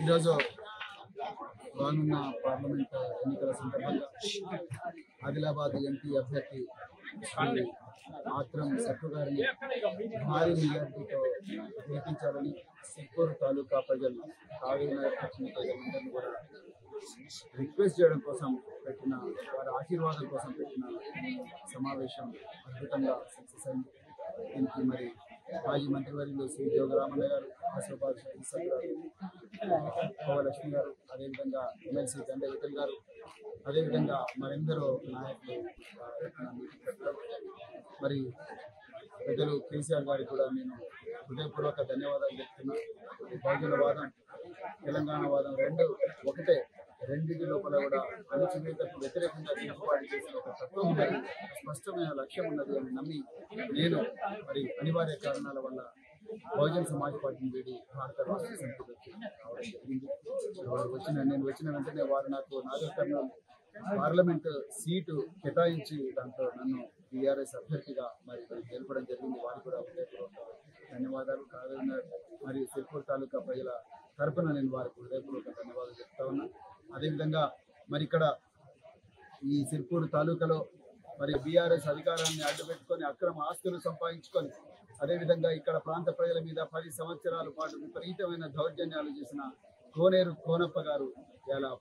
ఈరోజు రానున్న పార్లమెంట్ ఎన్నికల సందర్భంగా ఆదిలాబాద్ ఎంపీ అభ్యర్థి శ్రీ ఆత్రం సత్తు గారిని భారీ మెజార్టీతో గెలిపించాలని సిక్కూరు తాలూకా ప్రజలు కావేరి నగర్ పశ్చిమ ప్రజలందరినీ కూడా రిక్వెస్ట్ చేయడం కోసం పెట్టిన వారి ఆశీర్వాదం కోసం పెట్టిన సమావేశం అద్భుతంగా సక్సెస్ అయింది దీనికి మరి మాజీ మంత్రివర్యులు శ్రీ జోగరామన్న గారు ఆసిఫాబాద్ సతీశ్వర్ గారు కోవలక్ష్మి గారు అదేవిధంగా ఎమ్మెల్సీ దండ విఠల్ గారు అదేవిధంగా మరెందరో నాయకులు ఆ, పెట్టిన మీటింగ్ పెట్టడం మరి పెద్దలు కేసీఆర్ గారికి కూడా నేను హృదయపూర్వక ధన్యవాదాలు చెప్తున్నా ఈ బహుజన వాదం తెలంగాణ వాదం రెండు ఒకటే రెండింటి లోపల కూడా అణచివేతకు వ్యతిరేకంగా తిరుగుబాటు చేసిన ఒక తత్వం ఉన్నది ఒక స్పష్టమైన లక్ష్యం ఉన్నది అని నమ్మి నేను మరి అనివార్య కారణాల వల్ల బహుజన్ సమాజ్ పార్టీని వీడి భారత రాష్ట్ర సమితిలోకి రావడం జరిగింది వారు వచ్చిన నేను వచ్చిన వెంటనే వారు నాకు నాగర్ కర్నూలు పార్లమెంట్ సీటు కేటాయించి దాంట్లో నన్ను టీఆర్ఎస్ అభ్యర్థిగా మరి గెలపడం జరిగింది వారికి కూడా హృదయపూర్వక ధన్యవాదాలు కావేరి మరియు సిర్పూర్ తాలూకా ప్రజల తరపున నేను వారికి హృదయపూర్వక ధన్యవాదాలు చెప్తా ఉన్నా అదేవిధంగా మరి ఇక్కడ ఈ సిర్పూర్ తాలూకాలో మరి బీఆర్ఎస్ అధికారాన్ని అడ్డుపెట్టుకొని అక్రమ ఆస్తులు సంపాదించుకొని అదేవిధంగా ఇక్కడ ప్రాంత ప్రజల మీద పది సంవత్సరాల పాటు విపరీతమైన దౌర్జన్యాలు చేసిన కోనేరు కోనప్ప గారు ఇలా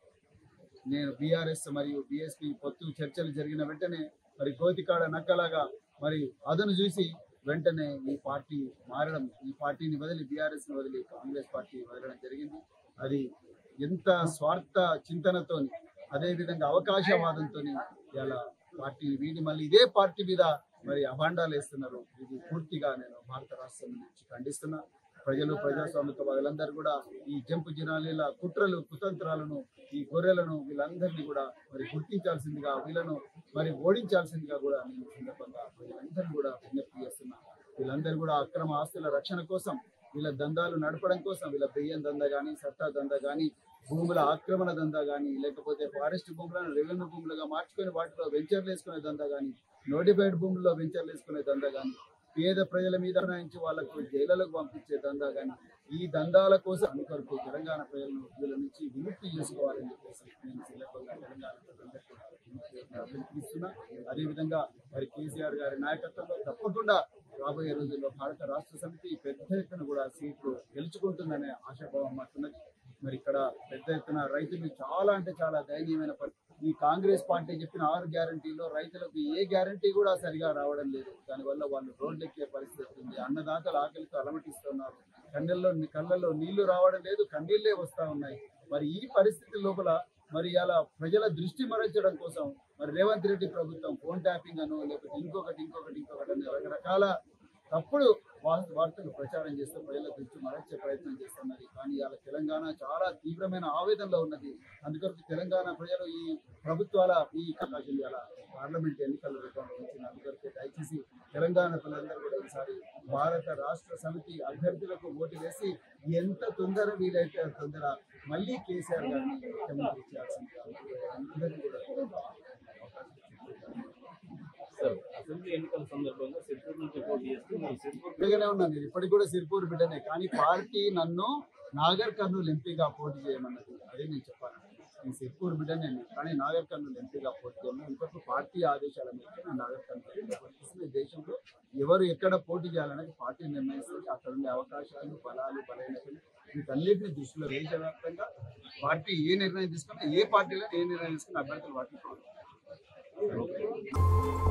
నేను బీఆర్ఎస్ మరియు బీఎస్పీ పొత్తు చర్చలు జరిగిన వెంటనే మరి గోతికాడ నక్కలాగా మరి అదను చూసి వెంటనే ఈ పార్టీ మారడం ఈ పార్టీని వదిలి బీఆర్ఎస్ ని వదిలి కాంగ్రెస్ పార్టీ వదలడం జరిగింది అది ఎంత స్వార్థ చింతనతోని అదే విధంగా అవకాశవాదంతో ఇలా పార్టీని వీడి మళ్ళీ ఇదే పార్టీ మీద మరి అభాండాలు వేస్తున్నారు ఇది పూర్తిగా నేను భారత రాష్ట్రం నుంచి ఖండిస్తున్నా ప్రజలు ప్రజాస్వామిక వాళ్ళందరూ కూడా ఈ జంపు జినాలీల కుట్రలు కుతంత్రాలను ఈ గొర్రెలను వీళ్ళందరినీ కూడా మరి గుర్తించాల్సిందిగా వీళ్ళను మరి ఓడించాల్సిందిగా కూడా నేను ఈ సందర్భంగా ప్రజలందరినీ కూడా విజ్ఞప్తి చేస్తున్నా వీళ్ళందరూ కూడా అక్రమ ఆస్తుల రక్షణ కోసం వీళ్ళ దందాలు నడపడం కోసం వీళ్ళ బియ్యం దందా కానీ సట్టా దందా కానీ భూముల ఆక్రమణ దందా కానీ లేకపోతే ఫారెస్ట్ భూములను రెవెన్యూ భూములుగా మార్చుకొని వాటిలో వెంచర్లు వేసుకునే దందా కానీ నోటిఫైడ్ భూముల్లో వెంచర్లు వేసుకునే దందా కానీ పేద ప్రజల మీద నాయించి వాళ్ళకు జైలులకు పంపించే దందా కానీ ఈ దందాల కోసం అనుకొరకు తెలంగాణ ప్రజలను వీళ్ళ నుంచి విముక్తి చేసుకోవాలని చెప్పేసి నేను సందర్భంగా తెలంగాణ ప్రజలందరికీ కూడా విముక్తి పిలుపునిస్తున్నా అదేవిధంగా మరి కేసీఆర్ గారి నాయకత్వంలో తప్పకుండా రాబోయే రోజుల్లో భారత రాష్ట్ర సమితి పెద్ద ఎత్తున కూడా సీట్లు గెలుచుకుంటుందనే ఆశాభావం మాకున్నది మరి ఇక్కడ పెద్ద ఎత్తున రైతులు చాలా అంటే చాలా దయనీయమైన పరిస్థితి ఈ కాంగ్రెస్ పార్టీ చెప్పిన ఆరు గ్యారంటీలో రైతులకు ఏ గ్యారంటీ కూడా సరిగా రావడం లేదు దానివల్ల వాళ్ళు రోడ్లెక్కే పరిస్థితి ఉంది అన్నదాతలు ఆకలితో అలమటిస్తున్నారు కన్నెల్లో కళ్ళల్లో నీళ్లు రావడం లేదు కన్నీళ్లే వస్తా ఉన్నాయి మరి ఈ పరిస్థితి లోపల మరి అలా ప్రజల దృష్టి మరల్చడం కోసం మరి రేవంత్ రెడ్డి ప్రభుత్వం ఫోన్ ట్యాపింగ్ అను లేకపోతే ఇంకొకటి ఇంకొకటి ఇంకొకటి అని రకరకాల తప్పుడు వా- వార్తలు ప్రచారం చేస్తూ ప్రజల దృష్టి మరల్చే ప్రయత్నం చేస్తున్నది కానీ ఇవాళ తెలంగాణ చాలా తీవ్రమైన ఆవేదనలో ఉన్నది అందుకొరకు తెలంగాణ ప్రజలు ఈ ప్రభుత్వాల ఈ అవకాశం ఇవాళ పార్లమెంట్ ఎన్నికల రూపంలో వచ్చిన అందుకొరకు దయచేసి తెలంగాణ ప్రజలందరూ కూడా ఈసారి భారత రాష్ట్ర సమితి అభ్యర్థులకు ఓటు వేసి ఎంత తొందర వీలైతే అంత తొందర మళ్ళీ కేసీఆర్ గారిని ముఖ్యమంత్రి చేయాల్సిందిగా అందరినీ కూడా సార్ అసెంబ్లీ ఎన్నికల సందర్భంగా సిర్పూర్ నుంచి పోటీ చేస్తూ మీరు సిర్పూర్ బిడ్డగానే ఉన్నాను నేను ఇప్పటికి కూడా సిర్పూర్ బిడ్డనే కానీ పార్టీ నన్ను నాగర్ కర్నూలు ఎంపీగా పోటీ చేయమన్నది అదే నేను చెప్పాను నేను సిర్పూర్ బిడ్డనే కానీ నాగర్ కర్నూలు ఎంపీగా పోటీ చేయను ఇంకొక పార్టీ ఆదేశాల మేరకు నేను నాగర్ కర్నూలు ఎంపీగా పోటీ చేస్తాను. ఈ దేశంలో ఎవరు ఎక్కడ పోటీ చేయాలనేది పార్టీ నిర్ణయిస్తుంది అక్కడ ఉండే అవకాశాలు బలాలు బలహీనతలు వీటన్నిటిని దృష్టిలో దేశవ్యాప్తంగా పార్టీ ఏ నిర్ణయం తీసుకున్నా ఏ పార్టీలో ఏ నిర్ణయం తీసుకున్నా అభ్యర్థులు వాటిని